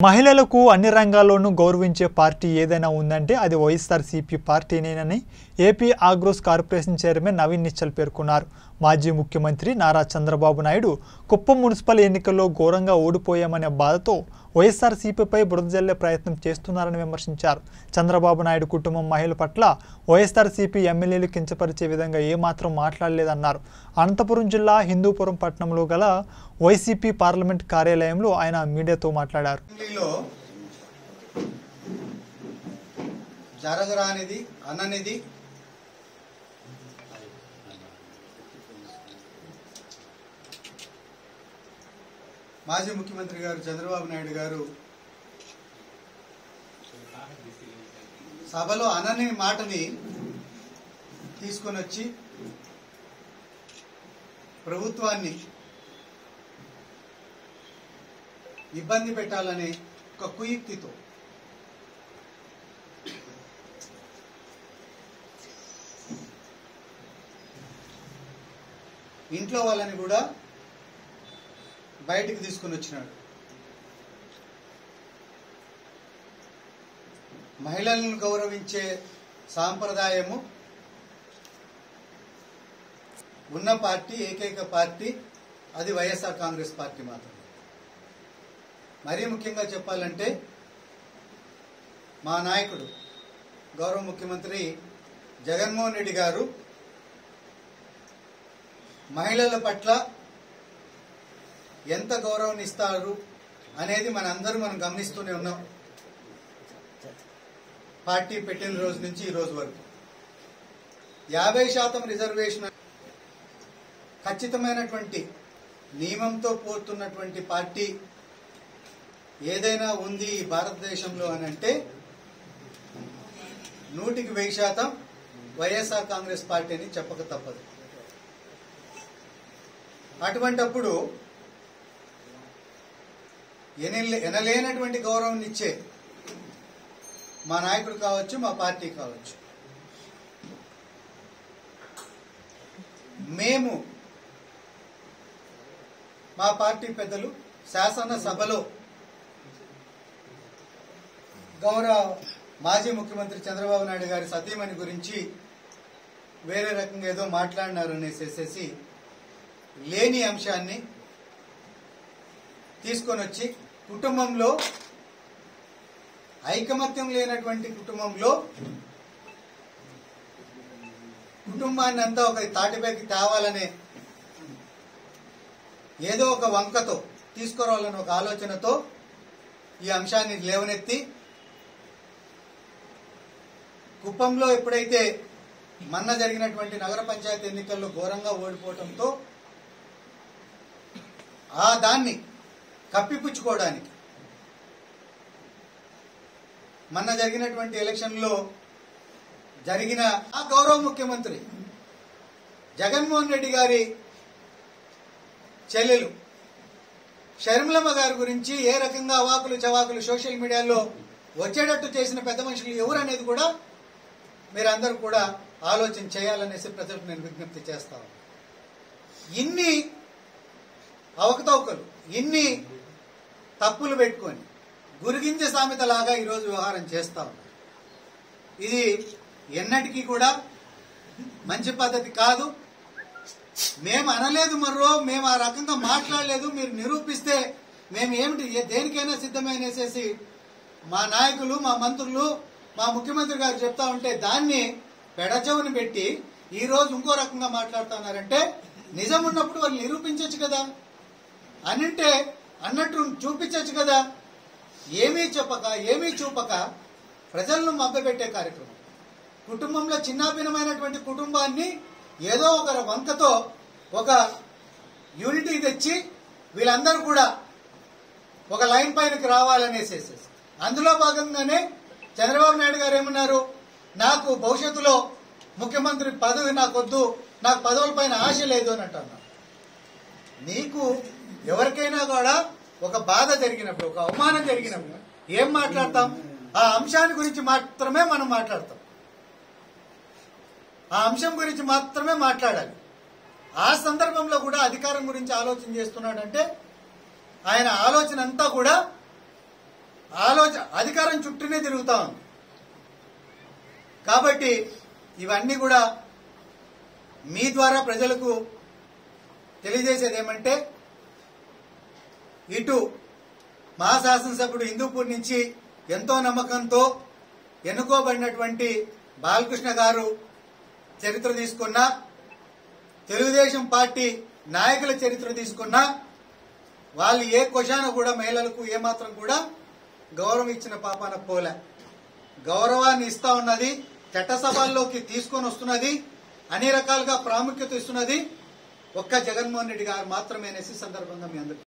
మహిళలకు అన్ని రంగాల్లోనూ గౌరవించే పార్టీ ఏదైనా ఉందంటే అది వైఎస్ఆర్సీపీ పార్టీనేనని AP agros corporation chairman Naveen Nischal పేర్కొన్నారు మాజీ ముఖ్యమంత్రి నారా చంద్రబాబు నాయుడు కుప్పం మున్సిపల్ ఎన్నికల్లో ఘోరంగా ఓడిపోయామనే బాధతో వైఎస్ఆర్సీపీపై బురద జల్లే ప్రయత్నం చేస్తున్నారని విమర్శించారు చంద్రబాబు నాయుడు కుటుంబం మహిళల పట్ల వైఎస్ఆర్సీపీ ఎమ్మెల్యేలు కించపరిచే విధంగా ఏమాత్రం మాట్లాడలేదన్నారు అనంతపురం జిల్లా హిందూపురం పట్టణంలో గల వైసీపీ పార్లమెంట్ కార్యాలయంలో ఆయన మీడియాతో మాట్లాడారు అసెంబ్లీలో జరగరానిది అననిది మాజీ ముఖ్యమంత్రి గారు చంద్రబాబు నాయుడు గారు సభలో అనని మాటని తీసుకొని వచ్చి ప్రభుత్వాన్ని ఇబ్బంది పెట్టాలనే ఒక కుయుక్తితో ఇంట్లో వాళ్ళని కూడా బయటికి తీసుకుని వచ్చినాడు మహిళలను గౌరవించే సాంప్రదాయము ఉన్న పార్టీ ఏకైక పార్టీ అది వైఎస్ఆర్ కాంగ్రెస్ పార్టీ మాత్రమే మరీ ముఖ్యంగా చెప్పాలంటే మా నాయకుడు గౌరవ ముఖ్యమంత్రి జగన్మోహన్ రెడ్డి గారు మహిళల పట్ల ఎంత గౌరవం ఇస్తారు అనేది మన అందరూ మనం గమనిస్తూనే ఉన్నాం పార్టీ పెట్టిన రోజు నుంచి ఈ రోజు వరకు యాభై శాతం రిజర్వేషన్ ఖచ్చితమైనటువంటి నియమంతో పోతున్నటువంటి పార్టీ ఏదైనా ఉంది ఈ భారతదేశంలో అని అంటే నూటికి వెయ్యి శాతం వైఎస్ఆర్ కాంగ్రెస్ పార్టీ అని చెప్పక తప్పదు అటువంటప్పుడు ఎనలే- ఎనలేనటువంటి గౌరవం ఇచ్చే మా నాయకుడు కావచ్చు మా పార్టీ కావచ్చు మేము మా పార్టీ పెద్దలు శాసనసభలో గౌరవ మాజీ ముఖ్యమంత్రి చంద్రబాబు నాయుడు గారి సతీమణి గురించి వేరే రకంగా ఏదో మాట్లాడినారు అనేసేసి లేని అంశాన్ని తీసుకొని వచ్చి కుటుంబంలో ఐకమత్యం లేనటువంటి కుటుంబంలో కుటుంబాన్ని అంతా ఒక తాటిపైకి తేవాలనే ఏదో ఒక వంకతో తీసుకురావాలనే ఒక ఆలోచనతో ఈ అంశాన్ని లేవనెత్తి కుప్పంలో ఎప్పుడైతే మొన్న జరిగినటువంటి నగర పంచాయతీ ఎన్నికల్లో ఘోరంగా ఓడిపోవడంతో ఆ దాన్ని కప్పిపుచ్చుకోవడానికి మొన్న జరిగినటువంటి ఎలక్షన్లో జరిగిన ఆ గౌరవ ముఖ్యమంత్రి జగన్మోహన్ రెడ్డి గారి చెల్లెలు షర్మిలమ్మ గారి గురించి ఏ రకంగా అవాకులు చవాకులు సోషల్ మీడియాలో వచ్చేటట్టు చేసిన పెద్ద మనుషులు ఎవరు అనేది కూడా మీరందరూ కూడా ఆలోచన చేయాలనేసి ప్రజలకు నేను విజ్ఞప్తి చేస్తాను ఇన్ని అవకతవకలు ఇన్ని తప్పులు పెట్టుకొని గురిగింజ సామెత లాగా ఈరోజు వ్యవహారం చేస్తా ఉన్నారు ఇది ఎన్నటికీ కూడా మంచి పద్ధతి కాదు మేము అనలేదు మరో మేము ఆ రకంగా మాట్లాడలేదు మీరు నిరూపిస్తే మేము ఏమిటి ఏ- దేనికైనా సిద్ధమైనసేసి మా నాయకులు మా మంత్రులు మా ముఖ్యమంత్రి గారు చెప్తా ఉంటే దాన్ని పెడచెవుని పెట్టి ఈ రోజు ఇంకో రకంగా మాట్లాడుతున్నారంటే నిజం ఉన్నప్పుడు వాళ్ళు నిరూపించవచ్చు కదా అనంటే అన్నట్టు చూపించవచ్చు కదా ఏమీ చెప్పక ఏమీ చూపక ప్రజలను మభ్యపెట్టే కార్యక్రమం కుటుంబంలో చిన్నాభిన్నమైనటువంటి కుటుంబాన్ని ఏదో ఒక వంకతో ఒక యూనిటీ తెచ్చి వీళ్ళందరూ కూడా ఒక లైన్ పైనకి రావాలనేసేసి అందులో భాగంగానే చంద్రబాబు నాయుడు గారు ఏమన్నారు నాకు భవిష్యత్తులో ముఖ్యమంత్రి పదవి నాకొద్దు నాకు పదవుల పైన ఆశ లేదు అని అంటున్నారు నీకు ఎవరికైనా కూడా ఒక బాధ జరిగినప్పుడు ఒక అవమానం జరిగినప్పుడు ఏం మాట్లాడతాం ఆ అంశాన్ని గురించి మాత్రమే మనం మాట్లాడతాం ఆ అంశం గురించి మాత్రమే మాట్లాడాలి ఆ సందర్భంలో కూడా అధికారం గురించి ఆలోచన చేస్తున్నాడంటే ఆయన ఆలోచన అంతా కూడా రోజు అధికారం చుట్టూనే తిరుగుతా ఉంది కాబట్టి ఇవన్నీ కూడా మీ ద్వారా ప్రజలకు తెలియజేసేది ఏమంటే ఇటు మా శాసనసభ్యుడు హిందూపూర్ నుంచి ఎంతో నమ్మకంతో ఎన్నుకోబడినటువంటి బాలకృష్ణ గారు చరిత్ర తీసుకున్నా తెలుగుదేశం పార్టీ నాయకుల చరిత్ర తీసుకున్నా వాళ్ళు ఏ క్వశాన కూడా మహిళలకు ఏమాత్రం కూడా గౌరవం ఇచ్చిన పాపాన పోలే గౌరవాన్ని ఇస్తా ఉన్నది చట్టసభల్లోకి తీసుకొని వస్తున్నది అన్ని రకాలుగా ప్రాముఖ్యత ఇస్తున్నది ఒక్క జగన్మోహన్ రెడ్డి గారు మాత్రమే అనేసి సందర్భంగా మీ అందరికీ